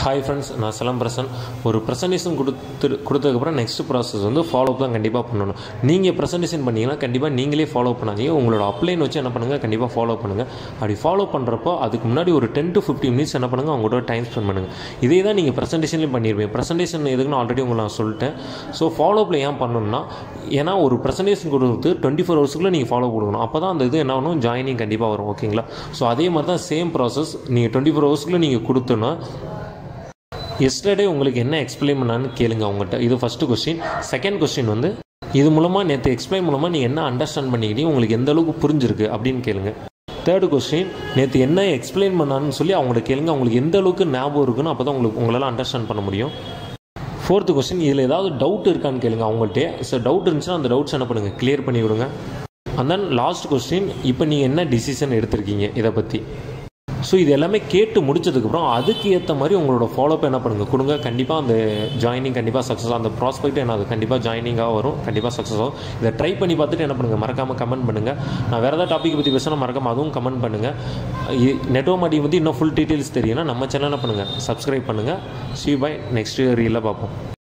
hi friends நான் செலம் பிரசன் ஒரு presentation கொடுத்து கொடுத்ததுக்கப்புறம் நெக்ஸ்ட் ப்ராசஸ் வந்து ஃபாலோ தான் கண்டிப்பாக பண்ணணும் நீங்கள் ப்ரெசன்டேஷன் பண்ணீங்கன்னா கண்டிப்பாக நீங்களே ஃபாலோ பண்ணாதீங்க உங்களோட அப்ளைன் வச்சு என்ன பண்ணுங்கள் கண்டிப்பாக ஃபாலோ பண்ணுங்கள் அப்படி ஃபாலோ பண்ணுறப்போ அதுக்கு முன்னாடி ஒரு டென் டு ஃபிஃப்டி மினிட்ஸ் என்ன பண்ணுங்கள் அவங்களோட டைம் ஸ்பெண்ட் பண்ணுங்கள் இதே தான் நீங்கள் ப்ரெசன்டேஷன்லேயும் பண்ணியிருப்பீங்க ப்ரெசன்டேஷன் எதுக்குன்னு ஆல்ரெடி உங்களை நான் சொல்லிட்டேன் ஸோ ஃபாலோப்பில் ஏன் பண்ணணும்னா ஏன்னா ஒரு ப்ரெசன்டேஷன் கொடுத்து டுவெண்ட்டி ஃபோர் ஹவர்ஸ்க்குள்ளே நீங்கள் ஃபாலோ கொடுக்கணும் அப்போ தான் அந்த இது என்ன ஆகணும் ஜாயினிங் கண்டிப்பாக வரும் ஓகேங்களா ஸோ அதே மாதிரி தான் சேம் ப்ராசஸ் நீங்கள் டுவெண்ட்டி ஃபோர் ஹவர்ஸ்க்குள்ளே நீங்கள் கொடுத்தோன்னா எஸ்டர்டே உங்களுக்கு என்ன எக்ஸ்பிளைன் பண்ணான்னு கேளுங்க அவங்ககிட்ட இது ஃபஸ்ட்டு கொஸ்டின் செகண்ட் கொஸ்டின் வந்து இது மூலமாக நேற்று எக்ஸ்பிளைன் மூலமாக நீங்கள் என்ன அண்டர்ஸ்டாண்ட் பண்ணிக்கிட்டீங்க உங்களுக்கு எந்த அளவுக்கு புரிஞ்சிருக்கு அப்படின்னு கேளுங்க தேர்டு கொஸ்டின் நேற்று என்ன எக்ஸ்பிளைன் பண்ணான்னு சொல்லி அவங்கள்ட்ட கேளுங்க அவங்களுக்கு எந்த அளவுக்கு ஞாபகம் இருக்குன்னு அப்போ தான் உங்களுக்கு உங்களால் அண்டர்ஸ்டாண்ட் பண்ண முடியும் ஃபோர்த்து கொஸ்டின் இதில் ஏதாவது டவுட் இருக்கான்னு கேளுங்க அவங்கள்ட்டே ஸோ டவுட் இருந்துச்சுன்னா அந்த டவுட்ஸ் என்ன பண்ணுங்கள் கிளியர் பண்ணி விடுங்க அண்ட் தென் லாஸ்ட் கொஸ்டின் இப்போ நீங்கள் என்ன டிசிஷன் எடுத்திருக்கீங்க இதை பற்றி ஸோ இது எல்லாமே கேட்டு முடிச்சதுக்கப்புறம் அதுக்கு ஏற்ற மாதிரி உங்களோட ஃபாலோப் என்ன பண்ணுங்கள் கொடுங்க கண்டிப்பாக அந்த ஜாயினிங் கண்டிப்பாக சக்ஸஸ் அந்த ப்ராஸ்பெக்ட் என்ன அது கண்டிப்பாக ஜாயினிங்காக வரும் கண்டிப்பாக சக்ஸஸ் ஆகும் இதை ட்ரை பண்ணி பார்த்துட்டு என்ன பண்ணுங்கள் மறக்காமல் கமெண்ட் பண்ணுங்கள் நான் வேறு ஏதாவது டாபிக் பற்றி பேசினா மறக்காமல் அதுவும் கமெண்ட் பண்ணுங்கள் நெட்வொர்க் மாட்டிங் பற்றி இன்னும் ஃபுல் டீட்டெயில்ஸ் தெரியும்னா நம்ம சேனலில் பண்ணுங்கள் சப்ஸ்கிரைப் பண்ணுங்கள் சி பை நெக்ஸ்ட் ரீலில் பார்ப்போம்